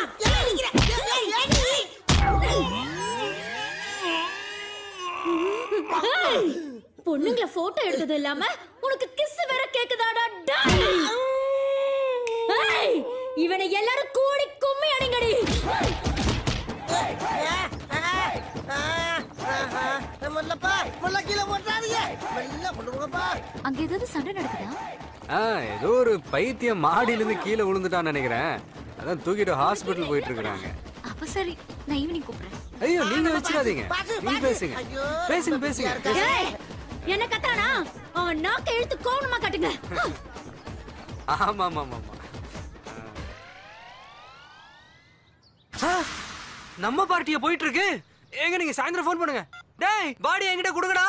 ஏய், பொண்ணுங்கள போட்டோ எடுத்தது இல்லாம உனக்கு கிஸ் வேற கேக்குதாடா டாய் ஏய், இவனை எல்லாரும் கூடி கும்மி அடிங்கடி முல்லப்பா முல்ல கீழே போட்டாதீங்க மெல்ல கொண்டு போங்கப்பா அங்க ஏதாவது சண்டை நடக்குதா ஆ ஏதோ ஒரு பைத்தியம் மாடியிலிருந்து கீழே விழுந்துட்டான்னு நினைக்கிறேன் அதான் தூக்கிட்டு ஹாஸ்பிட்டல் போயிட்டு இருக்காங்க அப்ப சரி நான் ஈவினிங் கூப்பிடுறேன் ஐயோ நீங்க வச்சிடாதீங்க பாத்து, நீங்க பாத்து. பேசுங்க ஐயோ. பேசுங்க பேசுங்க பேசுங்க. ஏய், என்ன கத்தானா அவன் நாக்க இழுத்து கோவணமா காட்டுங்க ஆமா ஆமா ஆமா ஆமா ஆ, நம்ம பார்ட்டிய போயிட்டு இருக்கு ஏங்க நீங்க சாயந்தரம் ஃபோன் பண்ணுங்க டேய் பாடி என்கிட்ட கொடுங்கடா